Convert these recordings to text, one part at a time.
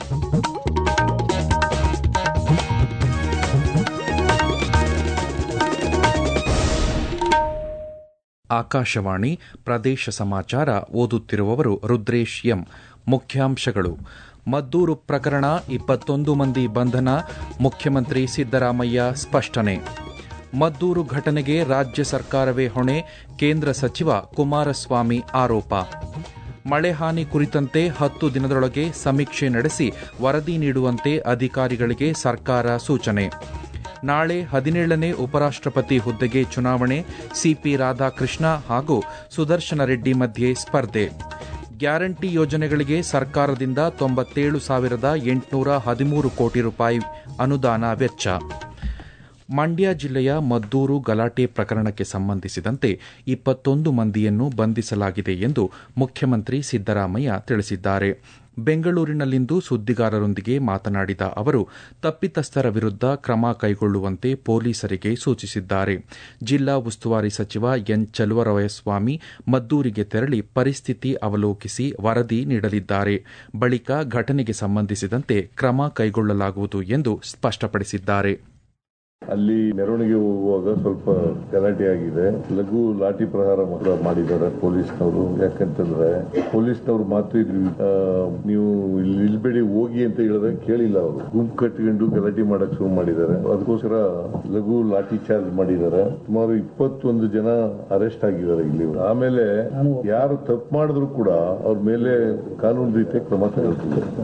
ಆಕಾಶವಾಣಿ ಪ್ರದೇಶ ಸಮಾಚಾರ ಓದುತ್ತಿರುವವರು ರುದ್ರೇಶ್ ಎಂ ಮುಖ್ಯಾಂಶಗಳು ಮದ್ದೂರು ಪ್ರಕರಣ ಇಪ್ಪತ್ತೊಂದು ಮಂದಿ ಬಂಧನ ಮುಖ್ಯಮಂತ್ರಿ ಸಿದ್ದರಾಮಯ್ಯ ಸ್ಪಷ್ಟನೆ ಮದ್ದೂರು ಘಟನೆಗೆ ರಾಜ್ಯ ಸರ್ಕಾರವೇ ಹೊಣೆ ಕೇಂದ್ರ ಸಚಿವ ಕುಮಾರಸ್ವಾಮಿ ಆರೋಪ ಮಳೆ ಹಾನಿ ಕುರಿತಂತೆ ಹತ್ತು ದಿನದೊಳಗೆ ಸಮೀಕ್ಷೆ ನಡೆಸಿ ವರದಿ ನೀಡುವಂತೆ ಅಧಿಕಾರಿಗಳಿಗೆ ಸರ್ಕಾರ ಸೂಚನೆ ನಾಳೆ ಹದಿನೇಳನೇ ಉಪರಾಷ್ಟಪತಿ ಹುದ್ದೆಗೆ ಚುನಾವಣೆ ಸಿಪಿ ರಾಧಾಕೃಷ್ಣ ಹಾಗೂ ಸುದರ್ಶನ ರೆಡ್ಡಿ ಮಧ್ಯೆ ಸ್ಪರ್ಧೆ ಗ್ಯಾರಂಟಿ ಯೋಜನೆಗಳಿಗೆ ಸರ್ಕಾರದಿಂದ ತೊಂಬತ್ತೇಳು ಸಾವಿರದ ಎಂಟುನೂರ ಹದಿಮೂರು ಕೋಟಿ ರೂಪಾಯಿ ಅನುದಾನ ವೆಚ್ಚ ಮಂಡ್ಯ ಜಿಲ್ಲೆಯ ಮದ್ದೂರು ಗಲಾಟೆ ಪ್ರಕರಣಕ್ಕೆ ಸಂಬಂಧಿಸಿದಂತೆ ಇಪ್ಪತ್ತೊಂದು ಮಂದಿಯನ್ನು ಬಂಧಿಸಲಾಗಿದೆ ಎಂದು ಮುಖ್ಯಮಂತ್ರಿ ಸಿದ್ದರಾಮಯ್ಯ ತಿಳಿಸಿದ್ದಾರೆ ಬೆಂಗಳೂರಿನಲ್ಲಿಂದು ಸುದ್ದಿಗಾರರೊಂದಿಗೆ ಮಾತನಾಡಿದ ಅವರು ತಪ್ಪಿತಸ್ಥರ ವಿರುದ್ಧ ಕ್ರಮ ಕೈಗೊಳ್ಳುವಂತೆ ಪೊಲೀಸರಿಗೆ ಸೂಚಿಸಿದ್ದಾರೆ ಜಿಲ್ಲಾ ಉಸ್ತುವಾರಿ ಸಚಿವ ಎನ್ ಚಲುವರಾಯಸ್ವಾಮಿ ಮದ್ದೂರಿಗೆ ತೆರಳಿ ಪರಿಸ್ಥಿತಿ ಅವಲೋಕಿಸಿ ವರದಿ ನೀಡಲಿದ್ದಾರೆ ಬಳಿಕ ಘಟನೆಗೆ ಸಂಬಂಧಿಸಿದಂತೆ ಕ್ರಮ ಕೈಗೊಳ್ಳಲಾಗುವುದು ಎಂದು ಸ್ಪಷ್ಟಪಡಿಸಿದ್ದಾರೆ ಅಲ್ಲಿ ಮೆರವಣಿಗೆ ಹೋಗುವಾಗ ಸ್ವಲ್ಪ ಗಲಾಟೆ ಆಗಿದೆ ಲಘು ಲಾಠಿ ಪ್ರಹಾರ ಮಾತ್ರ ಮಾಡಿದ್ದಾರೆ ಪೊಲೀಸ್ನವರು ಯಾಕಂತಂದ್ರೆ ಪೊಲೀಸ್ನವ್ರು ಮಾತು ಇಲ್ಲಿ ಆ, ನೀವು ಇಲ್ಲಿ ನಿಲ್ಬೇಡಿ ಹೋಗಿ ಅಂತ ಹೇಳಿದ್ರೆ ಕೇಳಿಲ್ಲ ಅವರು ಗುಂಪು ಕಟ್ಕೊಂಡು ಗಲಾಟೆ ಮಾಡಕ್ ಶುರು ಮಾಡಿದ್ದಾರೆ ಅದಕ್ಕೋಸ್ಕರ ಲಘು ಲಾಠಿ ಚಾರ್ಜ್ ಮಾಡಿದ್ದಾರೆ ಸುಮಾರು ಇಪ್ಪತ್ತೊಂದು ಜನ ಅರೆಸ್ಟ್ ಆಗಿದ್ದಾರೆ ಇಲ್ಲಿ ಆಮೇಲೆ ಯಾರು ತಪ್ಪು ಮಾಡಿದ್ರು ಕೂಡ ಅವ್ರ ಮೇಲೆ ಕಾನೂನು ರೀತಿಯ ಕ್ರಮ ತಗೊಳ್ತಿದ್ದಾರೆ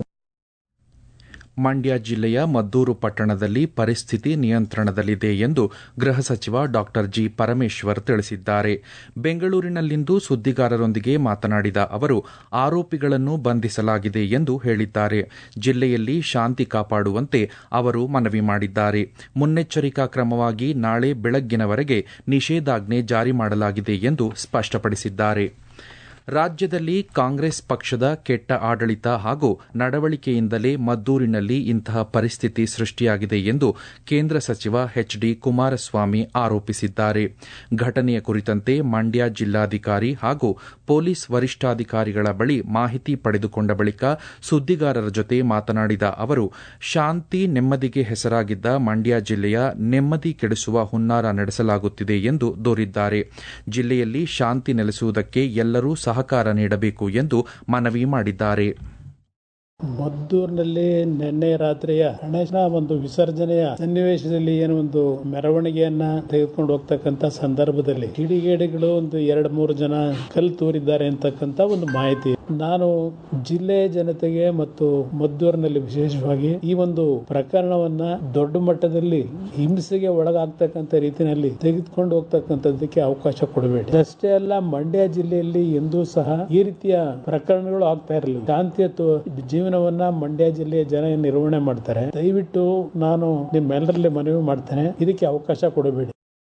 ಮಂಡ್ಯ ಜಿಲ್ಲೆಯ ಮದ್ದೂರು ಪಟ್ಟಣದಲ್ಲಿ ಪರಿಸ್ಥಿತಿ ನಿಯಂತ್ರಣದಲ್ಲಿದೆ ಎಂದು ಗೃಹ ಸಚಿವ ಡಾ ಜಿ ಪರಮೇಶ್ವರ್ ತಿಳಿಸಿದ್ದಾರೆ ಬೆಂಗಳೂರಿನಲ್ಲಿಂದು ಸುದ್ದಿಗಾರರೊಂದಿಗೆ ಮಾತನಾಡಿದ ಅವರು ಆರೋಪಿಗಳನ್ನು ಬಂಧಿಸಲಾಗಿದೆ ಎಂದು ಹೇಳಿದ್ದಾರೆ ಜಿಲ್ಲೆಯಲ್ಲಿ ಶಾಂತಿ ಕಾಪಾಡುವಂತೆ ಅವರು ಮನವಿ ಮಾಡಿದ್ದಾರೆ ಮುನ್ನೆಚ್ಚರಿಕಾ ಕ್ರಮವಾಗಿ ನಾಳೆ ಬೆಳಗ್ಗಿನವರೆಗೆ ನಿಷೇಧಾಜ್ಞೆ ಜಾರಿ ಮಾಡಲಾಗಿದೆ ಎಂದು ಸ್ಪಷ್ಟಪಡಿಸಿದ್ದಾರೆ ರಾಜ್ಯದಲ್ಲಿ ಕಾಂಗ್ರೆಸ್ ಪಕ್ಷದ ಕೆಟ್ಟ ಆಡಳಿತ ಹಾಗೂ ನಡವಳಿಕೆಯಿಂದಲೇ ಮದ್ದೂರಿನಲ್ಲಿ ಇಂತಹ ಪರಿಸ್ಥಿತಿ ಸೃಷ್ಟಿಯಾಗಿದೆ ಎಂದು ಕೇಂದ್ರ ಸಚಿವ ಎಚ್ ಡಿ ಕುಮಾರಸ್ವಾಮಿ ಆರೋಪಿಸಿದ್ದಾರೆ ಘಟನೆಯ ಕುರಿತಂತೆ ಮಂಡ್ಯ ಜಿಲ್ಲಾಧಿಕಾರಿ ಹಾಗೂ ಪೊಲೀಸ್ ವರಿಷ್ಠಾಧಿಕಾರಿಗಳ ಬಳಿ ಮಾಹಿತಿ ಪಡೆದುಕೊಂಡ ಬಳಿಕ ಸುದ್ದಿಗಾರರ ಜೊತೆ ಮಾತನಾಡಿದ ಅವರು ಶಾಂತಿ ನೆಮ್ಮದಿಗೆ ಹೆಸರಾಗಿದ್ದ ಮಂಡ್ಯ ಜಿಲ್ಲೆಯ ನೆಮ್ಮದಿ ಕೆಡಿಸುವ ಹುನ್ನಾರ ನಡೆಸಲಾಗುತ್ತಿದೆ ಎಂದು ದೂರಿದ್ದಾರೆ ಜಿಲ್ಲೆಯಲ್ಲಿ ಶಾಂತಿ ನೆಲೆಸುವುದಕ್ಕೆ ಎಲ್ಲರೂ ಸಹಕಾರ ನೀಡಬೇಕು ಎಂದು ಮನವಿ ಮಾಡಿದ್ದಾರೆ ಮದ್ದೂರಿನಲ್ಲಿ ನಿನ್ನೆ ರಾತ್ರಿಯ ಗಣೇಶನ ಒಂದು ವಿಸರ್ಜನೆಯ ಸನ್ನಿವೇಶದಲ್ಲಿ ಏನು ಒಂದು ಮೆರವಣಿಗೆಯನ್ನ ತೆಗೆದುಕೊಂಡು ಹೋಗ್ತಕ್ಕಂತ ಸಂದರ್ಭದಲ್ಲಿ ಕಿಡಿಗೇಡಿಗಳು ಒಂದು ಎರಡು ಮೂರು ಜನ ಕಲ್ಲು ತೂರಿದ್ದಾರೆ ಅಂತಕ್ಕಂತ ಒಂದು ಮಾಹಿತಿ ನಾನು ಜಿಲ್ಲೆಯ ಜನತೆಗೆ ಮತ್ತು ಮದ್ದೂರಿನಲ್ಲಿ ವಿಶೇಷವಾಗಿ ಈ ಒಂದು ಪ್ರಕರಣವನ್ನ ದೊಡ್ಡ ಮಟ್ಟದಲ್ಲಿ ಹಿಂಸೆಗೆ ಒಳಗಾಗ್ತಕ್ಕಂಥ ರೀತಿಯಲ್ಲಿ ತೆಗೆದುಕೊಂಡು ಹೋಗ್ತಕ್ಕಂಥದ್ದಕ್ಕೆ ಅವಕಾಶ ಕೊಡಬೇಡಿ ಅಷ್ಟೇ ಅಲ್ಲ ಮಂಡ್ಯ ಜಿಲ್ಲೆಯಲ್ಲಿ ಎಂದೂ ಸಹ ಈ ರೀತಿಯ ಪ್ರಕರಣಗಳು ಆಗ್ತಾ ಇರಲಿಲ್ಲ ಶಾಂತಿಯ ತು- ಜೀವನವನ್ನ ಮಂಡ್ಯ ಜಿಲ್ಲೆಯ ಜನ ನಿರ್ವಹಣೆ ಮಾಡ್ತಾರೆ ದಯವಿಟ್ಟು ನಾನು ನಿಮ್ಮೆಲ್ಲರಲ್ಲಿ ಮನವಿ ಮಾಡ್ತೇನೆ ಇದಕ್ಕೆ ಅವಕಾಶ ಕೊಡಬೇಡಿ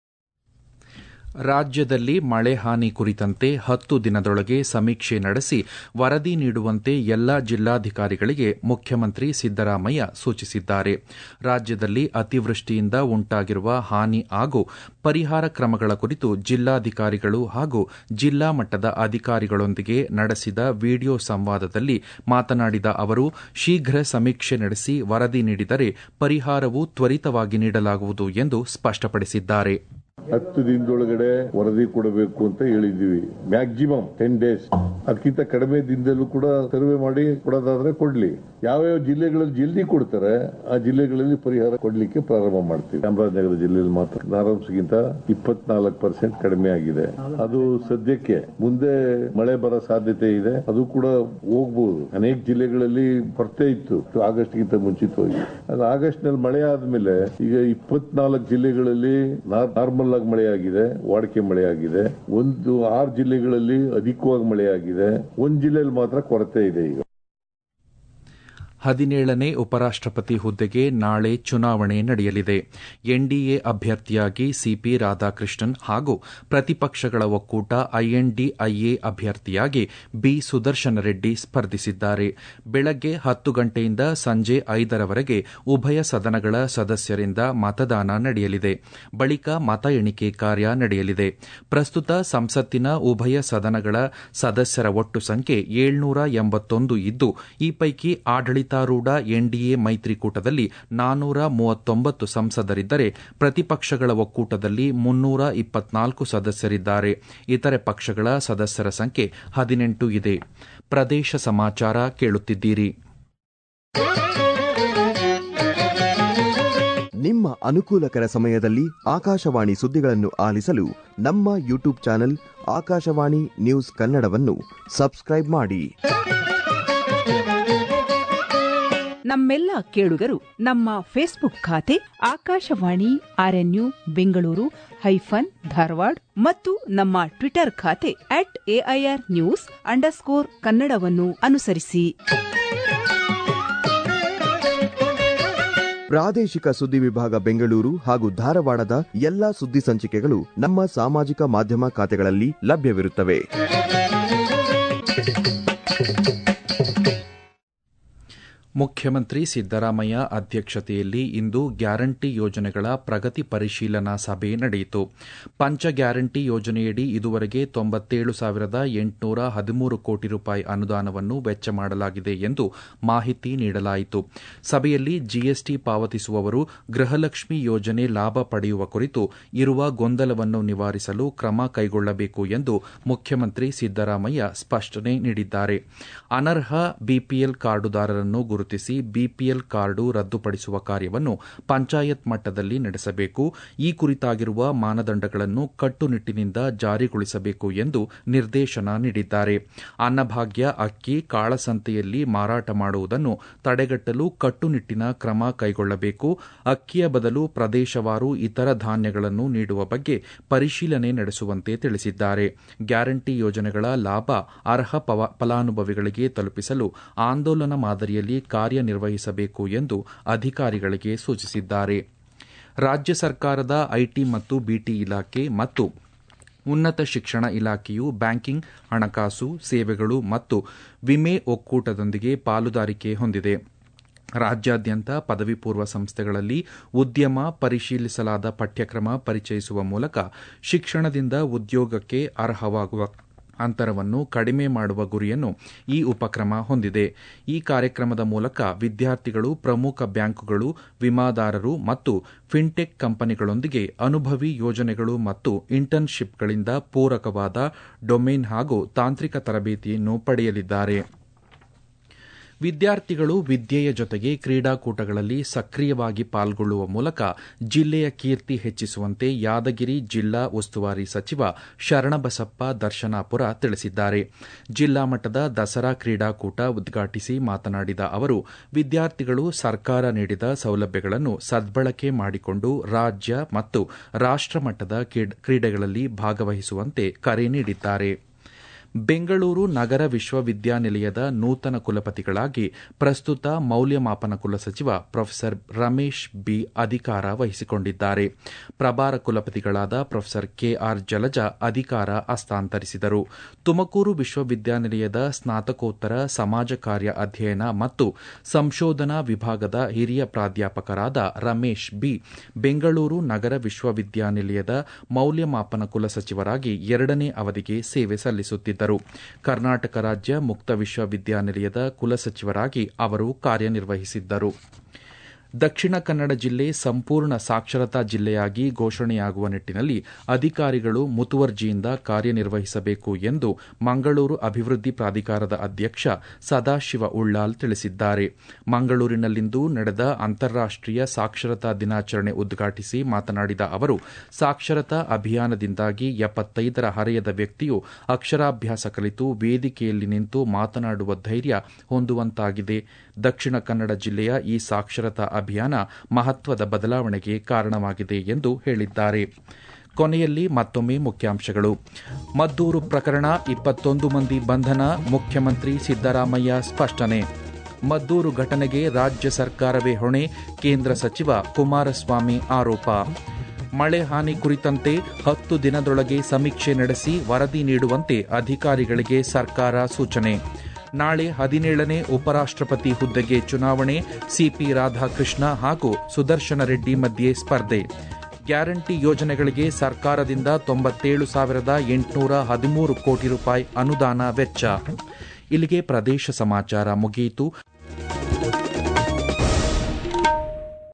ರಾಜ್ಯದಲ್ಲಿ ಮಳೆ ಹಾನಿ ಕುರಿತಂತೆ ಹತ್ತು ದಿನದೊಳಗೆ ಸಮೀಕ್ಷೆ ನಡೆಸಿ ವರದಿ ನೀಡುವಂತೆ ಎಲ್ಲಾ ಜಿಲ್ಲಾಧಿಕಾರಿಗಳಿಗೆ ಮುಖ್ಯಮಂತ್ರಿ ಸಿದ್ದರಾಮಯ್ಯ ಸೂಚಿಸಿದ್ದಾರೆ ರಾಜ್ಯದಲ್ಲಿ ಅತಿವೃಷ್ಟಿಯಿಂದ ಉಂಟಾಗಿರುವ ಹಾನಿ ಹಾಗೂ ಪರಿಹಾರ ಕ್ರಮಗಳ ಕುರಿತು ಜಿಲ್ಲಾಧಿಕಾರಿಗಳು ಹಾಗೂ ಜಿಲ್ಲಾ ಮಟ್ಟದ ಅಧಿಕಾರಿಗಳೊಂದಿಗೆ ನಡೆಸಿದ ವಿಡಿಯೋ ಸಂವಾದದಲ್ಲಿ ಮಾತನಾಡಿದ ಅವರು ಶೀಘ್ರ ಸಮೀಕ್ಷೆ ನಡೆಸಿ ವರದಿ ನೀಡಿದರೆ ಪರಿಹಾರವು ತ್ವರಿತವಾಗಿ ನೀಡಲಾಗುವುದು ಎಂದು ಸ್ಪಷ್ಟಪಡಿಸಿದ್ದಾರೆ ಹತ್ತು ದಿನದೊಳಗಡೆ ವರದಿ ಕೊಡಬೇಕು ಅಂತ ಹೇಳಿದೀವಿ ಮ್ಯಾಕ್ಸಿಮಮ್ ಟೆನ್ ಡೇಸ್ ಅದಕ್ಕಿಂತ ಕಡಿಮೆ ದಿನದಲ್ಲೂ ಕೂಡ ಸರ್ವೆ ಮಾಡಿ ಕೊಡೋದಾದ್ರೆ ಕೊಡ್ಲಿ ಯಾವ್ಯಾವ ಜಿಲ್ಲೆಗಳಲ್ಲಿ ಜಲ್ದಿ ಕೊಡ್ತಾರೆ ಆ ಜಿಲ್ಲೆಗಳಲ್ಲಿ ಪರಿಹಾರ ಕೊಡ್ಲಿಕ್ಕೆ ಪ್ರಾರಂಭ ಮಾಡ್ತೀವಿ ಚಾಮರಾಜನಗರ ಜಿಲ್ಲೆಯಲ್ಲಿ ಮಾತ್ರ ನಾರಾಂಶಗಿಂತ ಇಪ್ಪತ್ನಾಲ್ಕು ಪರ್ಸೆಂಟ್ ಕಡಿಮೆ ಆಗಿದೆ ಅದು ಸದ್ಯಕ್ಕೆ ಮುಂದೆ ಮಳೆ ಬರೋ ಸಾಧ್ಯತೆ ಇದೆ ಅದು ಕೂಡ ಹೋಗ್ಬೋದು ಅನೇಕ ಜಿಲ್ಲೆಗಳಲ್ಲಿ ಕೊರತೆ ಇತ್ತು ಆಗಸ್ಟ್ ಗಿಂತ ಮುಂಚಿತವಾಗಿ ಅದು ಆಗಸ್ಟ್ ನಲ್ಲಿ ಮಳೆ ಆದ್ಮೇಲೆ ಈಗ ಇಪ್ಪತ್ನಾಲ್ಕು ಜಿಲ್ಲೆಗಳಲ್ಲಿ ನಾರ್ಮಲ್ ಆಗಿ ಮಳೆ ಆಗಿದೆ ವಾಡಿಕೆ ಮಳೆ ಆಗಿದೆ ಒಂದು ಆರು ಜಿಲ್ಲೆಗಳಲ್ಲಿ ಅಧಿಕವಾಗಿ ಮಳೆ ಆಗಿದೆ ಒಂದ್ ಜಿಲ್ಲೆಯಲ್ಲಿ ಮಾತ್ರ ಕೊರತೆ ಇದೆ ಈಗ ಹದಿನೇಳನೇ ಉಪರಾಷ್ಟಪತಿ ಹುದ್ದೆಗೆ ನಾಳೆ ಚುನಾವಣೆ ನಡೆಯಲಿದೆ ಎನ್ಡಿಎ ಅಭ್ಯರ್ಥಿಯಾಗಿ ಸಿಪಿ ರಾಧಾಕೃಷ್ಣನ್ ಹಾಗೂ ಪ್ರತಿಪಕ್ಷಗಳ ಒಕ್ಕೂಟ ಐಎನ್ಡಿಐಎ ಅಭ್ಯರ್ಥಿಯಾಗಿ ಬಿ ಸುದರ್ಶನ ರೆಡ್ಡಿ ಸ್ಪರ್ಧಿಸಿದ್ದಾರೆ ಬೆಳಗ್ಗೆ ಹತ್ತು ಗಂಟೆಯಿಂದ ಸಂಜೆ ಐದರವರೆಗೆ ಉಭಯ ಸದನಗಳ ಸದಸ್ಯರಿಂದ ಮತದಾನ ನಡೆಯಲಿದೆ ಬಳಿಕ ಮತ ಎಣಿಕೆ ಕಾರ್ಯ ನಡೆಯಲಿದೆ ಪ್ರಸ್ತುತ ಸಂಸತ್ತಿನ ಉಭಯ ಸದನಗಳ ಸದಸ್ಯರ ಒಟ್ಟು ಸಂಖ್ಯೆ ಏಳ್ನೂರ ಎಂಬತ್ತೊಂದು ಇದ್ದು ಈ ಪೈಕಿ ಆಡಳಿತ ಆಡಳಿತಾರೂಢ ಎನ್ಡಿಎ ಮೈತ್ರಿಕೂಟದಲ್ಲಿ ನಾನೂರ ಮೂವತ್ತೊಂಬತ್ತು ಸಂಸದರಿದ್ದರೆ ಪ್ರತಿಪಕ್ಷಗಳ ಒಕ್ಕೂಟದಲ್ಲಿ ಮುನ್ನೂರ ಇಪ್ಪತ್ನಾಲ್ಕು ಸದಸ್ಯರಿದ್ದಾರೆ ಇತರೆ ಪಕ್ಷಗಳ ಸದಸ್ಯರ ಸಂಖ್ಯೆ ಹದಿನೆಂಟು ಇದೆ ಪ್ರದೇಶ ಸಮಾಚಾರ ಕೇಳುತ್ತಿದ್ದೀರಿ ನಿಮ್ಮ ಅನುಕೂಲಕರ ಸಮಯದಲ್ಲಿ ಆಕಾಶವಾಣಿ ಸುದ್ದಿಗಳನ್ನು ಆಲಿಸಲು ನಮ್ಮ ಯೂಟ್ಯೂಬ್ ಚಾನೆಲ್ ಆಕಾಶವಾಣಿ ನ್ಯೂಸ್ ಕನ್ನಡವನ್ನು ಸಬ್ಸ್ಕ್ರೈಬ್ ಮಾಡಿ ನಮ್ಮೆಲ್ಲ ಕೇಳುಗರು ನಮ್ಮ ಫೇಸ್ಬುಕ್ ಖಾತೆ ಆಕಾಶವಾಣಿ ಆರ್ಎನ್ಯು ಬೆಂಗಳೂರು ಹೈಫನ್ ಧಾರವಾಡ ಮತ್ತು ನಮ್ಮ ಟ್ವಿಟರ್ ಖಾತೆ ಅಟ್ ಎಐಆರ್ ನ್ಯೂಸ್ ಅಂಡರ್ಸ್ಕೋರ್ ಕನ್ನಡವನ್ನು ಅನುಸರಿಸಿ ಪ್ರಾದೇಶಿಕ ಸುದ್ದಿ ವಿಭಾಗ ಬೆಂಗಳೂರು ಹಾಗೂ ಧಾರವಾಡದ ಎಲ್ಲಾ ಸುದ್ದಿ ಸಂಚಿಕೆಗಳು ನಮ್ಮ ಸಾಮಾಜಿಕ ಮಾಧ್ಯಮ ಖಾತೆಗಳಲ್ಲಿ ಲಭ್ಯವಿರುತ್ತವೆ ಮುಖ್ಯಮಂತ್ರಿ ಸಿದ್ದರಾಮಯ್ಯ ಅಧ್ಯಕ್ಷತೆಯಲ್ಲಿ ಇಂದು ಗ್ಯಾರಂಟಿ ಯೋಜನೆಗಳ ಪ್ರಗತಿ ಪರಿಶೀಲನಾ ಸಭೆ ನಡೆಯಿತು ಪಂಚ ಗ್ಯಾರಂಟಿ ಯೋಜನೆಯಡಿ ಇದುವರೆಗೆ ತೊಂಬತ್ತೇಳು ಸಾವಿರದ ಎಂಟುನೂರ ಹದಿಮೂರು ಕೋಟಿ ರೂಪಾಯಿ ಅನುದಾನವನ್ನು ವೆಚ್ಚ ಮಾಡಲಾಗಿದೆ ಎಂದು ಮಾಹಿತಿ ನೀಡಲಾಯಿತು ಸಭೆಯಲ್ಲಿ ಜಿಎಸ್ಟಿ ಪಾವತಿಸುವವರು ಗೃಹಲಕ್ಷ್ಮಿ ಯೋಜನೆ ಲಾಭ ಪಡೆಯುವ ಕುರಿತು ಇರುವ ಗೊಂದಲವನ್ನು ನಿವಾರಿಸಲು ಕ್ರಮ ಕೈಗೊಳ್ಳಬೇಕು ಎಂದು ಮುಖ್ಯಮಂತ್ರಿ ಸಿದ್ದರಾಮಯ್ಯ ಸ್ಪಷ್ಟನೆ ನೀಡಿದ್ದಾರೆ ಅನರ್ಹ ಬಿಪಿಎಲ್ ಕಾರ್ಡುದಾರರನ್ನು ಗುರುತಿಸಿ ಬಿಪಿಎಲ್ ಕಾರ್ಡು ರದ್ದುಪಡಿಸುವ ಕಾರ್ಯವನ್ನು ಪಂಚಾಯತ್ ಮಟ್ಟದಲ್ಲಿ ನಡೆಸಬೇಕು ಈ ಕುರಿತಾಗಿರುವ ಮಾನದಂಡಗಳನ್ನು ಕಟ್ಟುನಿಟ್ಟಿನಿಂದ ಜಾರಿಗೊಳಿಸಬೇಕು ಎಂದು ನಿರ್ದೇಶನ ನೀಡಿದ್ದಾರೆ ಅನ್ನಭಾಗ್ಯ ಅಕ್ಕಿ ಕಾಳಸಂತೆಯಲ್ಲಿ ಮಾರಾಟ ಮಾಡುವುದನ್ನು ತಡೆಗಟ್ಟಲು ಕಟ್ಟುನಿಟ್ಟಿನ ಕ್ರಮ ಕೈಗೊಳ್ಳಬೇಕು ಅಕ್ಕಿಯ ಬದಲು ಪ್ರದೇಶವಾರು ಇತರ ಧಾನ್ಯಗಳನ್ನು ನೀಡುವ ಬಗ್ಗೆ ಪರಿಶೀಲನೆ ನಡೆಸುವಂತೆ ತಿಳಿಸಿದ್ದಾರೆ ಗ್ಯಾರಂಟಿ ಯೋಜನೆಗಳ ಲಾಭ ಅರ್ಹ ಫಲಾನುಭವಿಗಳಿಗೆ ತಲುಪಿಸಲು ಆಂದೋಲನ ಮಾದರಿಯಲ್ಲಿ ಕಾರ್ಯನಿರ್ವಹಿಸಬೇಕು ಎಂದು ಅಧಿಕಾರಿಗಳಿಗೆ ಸೂಚಿಸಿದ್ದಾರೆ ರಾಜ್ಯ ಸರ್ಕಾರದ ಐಟಿ ಮತ್ತು ಬಿಟಿ ಇಲಾಖೆ ಮತ್ತು ಉನ್ನತ ಶಿಕ್ಷಣ ಇಲಾಖೆಯು ಬ್ಯಾಂಕಿಂಗ್ ಹಣಕಾಸು ಸೇವೆಗಳು ಮತ್ತು ವಿಮೆ ಒಕ್ಕೂಟದೊಂದಿಗೆ ಪಾಲುದಾರಿಕೆ ಹೊಂದಿದೆ ರಾಜ್ಯಾದ್ಯಂತ ಪದವಿ ಪೂರ್ವ ಸಂಸ್ಥೆಗಳಲ್ಲಿ ಉದ್ಯಮ ಪರಿಶೀಲಿಸಲಾದ ಪಠ್ಯಕ್ರಮ ಪರಿಚಯಿಸುವ ಮೂಲಕ ಶಿಕ್ಷಣದಿಂದ ಉದ್ಯೋಗಕ್ಕೆ ಅರ್ಹವಾಗುವ ಅಂತರವನ್ನು ಕಡಿಮೆ ಮಾಡುವ ಗುರಿಯನ್ನು ಈ ಉಪಕ್ರಮ ಹೊಂದಿದೆ ಈ ಕಾರ್ಯಕ್ರಮದ ಮೂಲಕ ವಿದ್ಯಾರ್ಥಿಗಳು ಪ್ರಮುಖ ಬ್ಯಾಂಕುಗಳು ವಿಮಾದಾರರು ಮತ್ತು ಫಿನ್ಟೆಕ್ ಕಂಪನಿಗಳೊಂದಿಗೆ ಅನುಭವಿ ಯೋಜನೆಗಳು ಮತ್ತು ಇಂಟರ್ನ್ಶಿಪ್ಗಳಿಂದ ಪೂರಕವಾದ ಡೊಮೇನ್ ಹಾಗೂ ತಾಂತ್ರಿಕ ತರಬೇತಿಯನ್ನು ಪಡೆಯಲಿದ್ದಾರೆ ವಿದ್ಯಾರ್ಥಿಗಳು ವಿದ್ಯೆಯ ಜೊತೆಗೆ ಕ್ರೀಡಾಕೂಟಗಳಲ್ಲಿ ಸಕ್ರಿಯವಾಗಿ ಪಾಲ್ಗೊಳ್ಳುವ ಮೂಲಕ ಜಿಲ್ಲೆಯ ಕೀರ್ತಿ ಹೆಚ್ಚಿಸುವಂತೆ ಯಾದಗಿರಿ ಜಿಲ್ಲಾ ಉಸ್ತುವಾರಿ ಸಚಿವ ಶರಣಬಸಪ್ಪ ದರ್ಶನಾಪುರ ತಿಳಿಸಿದ್ದಾರೆ ಜಿಲ್ಲಾ ಮಟ್ಟದ ದಸರಾ ಕ್ರೀಡಾಕೂಟ ಉದ್ಘಾಟಿಸಿ ಮಾತನಾಡಿದ ಅವರು ವಿದ್ಯಾರ್ಥಿಗಳು ಸರ್ಕಾರ ನೀಡಿದ ಸೌಲಭ್ಯಗಳನ್ನು ಸದ್ಬಳಕೆ ಮಾಡಿಕೊಂಡು ರಾಜ್ಯ ಮತ್ತು ರಾಷ್ಟಮಟ್ಟದ ಕ್ರೀಡೆಗಳಲ್ಲಿ ಭಾಗವಹಿಸುವಂತೆ ಕರೆ ನೀಡಿದ್ದಾರೆ ಬೆಂಗಳೂರು ನಗರ ವಿಶ್ವವಿದ್ಯಾನಿಲಯದ ನೂತನ ಕುಲಪತಿಗಳಾಗಿ ಪ್ರಸ್ತುತ ಮೌಲ್ಯಮಾಪನ ಕುಲಸಚಿವ ಪ್ರೊಫೆಸರ್ ರಮೇಶ್ ಬಿ ಅಧಿಕಾರ ವಹಿಸಿಕೊಂಡಿದ್ದಾರೆ ಪ್ರಭಾರ ಕುಲಪತಿಗಳಾದ ಪ್ರೊಫೆಸರ್ ಕೆಆರ್ ಜಲಜ ಅಧಿಕಾರ ಹಸ್ತಾಂತರಿಸಿದರು ತುಮಕೂರು ವಿಶ್ವವಿದ್ಯಾನಿಲಯದ ಸ್ನಾತಕೋತ್ತರ ಸಮಾಜ ಕಾರ್ಯ ಅಧ್ಯಯನ ಮತ್ತು ಸಂಶೋಧನಾ ವಿಭಾಗದ ಹಿರಿಯ ಪ್ರಾಧ್ಯಾಪಕರಾದ ರಮೇಶ್ ಬಿ ಬೆಂಗಳೂರು ನಗರ ವಿಶ್ವವಿದ್ಯಾನಿಲಯದ ಮೌಲ್ಯಮಾಪನ ಕುಲಸಚಿವರಾಗಿ ಎರಡನೇ ಅವಧಿಗೆ ಸೇವೆ ಸಲ್ಲಿಸುತ್ತಿದ್ದರು ಕರ್ನಾಟಕ ರಾಜ್ಯ ಮುಕ್ತ ವಿಶ್ವವಿದ್ಯಾನಿಲಯದ ಕುಲಸಚಿವರಾಗಿ ಅವರು ಕಾರ್ಯನಿರ್ವಹಿಸಿದ್ದರು ದಕ್ಷಿಣ ಕನ್ನಡ ಜಿಲ್ಲೆ ಸಂಪೂರ್ಣ ಸಾಕ್ಷರತಾ ಜಿಲ್ಲೆಯಾಗಿ ಘೋಷಣೆಯಾಗುವ ನಿಟ್ಟಿನಲ್ಲಿ ಅಧಿಕಾರಿಗಳು ಮುತುವರ್ಜಿಯಿಂದ ಕಾರ್ಯನಿರ್ವಹಿಸಬೇಕು ಎಂದು ಮಂಗಳೂರು ಅಭಿವೃದ್ಧಿ ಪ್ರಾಧಿಕಾರದ ಅಧ್ಯಕ್ಷ ಸದಾಶಿವ ಉಳ್ಳಾಲ್ ತಿಳಿಸಿದ್ದಾರೆ ಮಂಗಳೂರಿನಲ್ಲಿಂದು ನಡೆದ ಅಂತಾರಾಷ್ಟೀಯ ಸಾಕ್ಷರತಾ ದಿನಾಚರಣೆ ಉದ್ಘಾಟಿಸಿ ಮಾತನಾಡಿದ ಅವರು ಸಾಕ್ಷರತಾ ಅಭಿಯಾನದಿಂದಾಗಿ ಎಪ್ಪತ್ತೈದರ ಹರೆಯದ ವ್ಯಕ್ತಿಯು ಅಕ್ಷರಾಭ್ಯಾಸ ಕಲಿತು ವೇದಿಕೆಯಲ್ಲಿ ನಿಂತು ಮಾತನಾಡುವ ಧೈರ್ಯ ಹೊಂದುವಂತಾಗಿದೆ ದಕ್ಷಿಣ ಕನ್ನಡ ಜಿಲ್ಲೆಯ ಈ ಸಾಕ್ಷರತಾ ಅಭಿಯಾನ ಮಹತ್ವದ ಬದಲಾವಣೆಗೆ ಕಾರಣವಾಗಿದೆ ಎಂದು ಹೇಳಿದ್ದಾರೆ ಕೊನೆಯಲ್ಲಿ ಮತ್ತೊಮ್ಮೆ ಮುಖ್ಯಾಂಶಗಳು ಮದ್ದೂರು ಪ್ರಕರಣ ಇಪ್ಪತ್ತೊಂದು ಮಂದಿ ಬಂಧನ ಮುಖ್ಯಮಂತ್ರಿ ಸಿದ್ದರಾಮಯ್ಯ ಸ್ಪಷ್ಟನೆ ಮದ್ದೂರು ಘಟನೆಗೆ ರಾಜ್ಯ ಸರ್ಕಾರವೇ ಹೊಣೆ ಕೇಂದ್ರ ಸಚಿವ ಕುಮಾರಸ್ವಾಮಿ ಆರೋಪ ಮಳೆ ಹಾನಿ ಕುರಿತಂತೆ ಹತ್ತು ದಿನದೊಳಗೆ ಸಮೀಕ್ಷೆ ನಡೆಸಿ ವರದಿ ನೀಡುವಂತೆ ಅಧಿಕಾರಿಗಳಿಗೆ ಸರ್ಕಾರ ಸೂಚನೆ ನಾಳೆ ಹದಿನೇಳನೇ ಉಪರಾಷ್ಟಪತಿ ಹುದ್ದೆಗೆ ಚುನಾವಣೆ ಸಿಪಿ ರಾಧಾಕೃಷ್ಣ ಹಾಗೂ ಸುದರ್ಶನ ರೆಡ್ಡಿ ಮಧ್ಯೆ ಸ್ಪರ್ಧೆ ಗ್ಯಾರಂಟಿ ಯೋಜನೆಗಳಿಗೆ ಸರ್ಕಾರದಿಂದ ತೊಂಬತ್ತೇಳು ಸಾವಿರದ ಎಂಟುನೂರ ಹದಿಮೂರು ಕೋಟಿ ರೂಪಾಯಿ ಅನುದಾನ ವೆಚ್ಚ ಇಲ್ಲಿಗೆ ಪ್ರದೇಶ ಸಮಾಚಾರ ಮುಗಿಯಿತು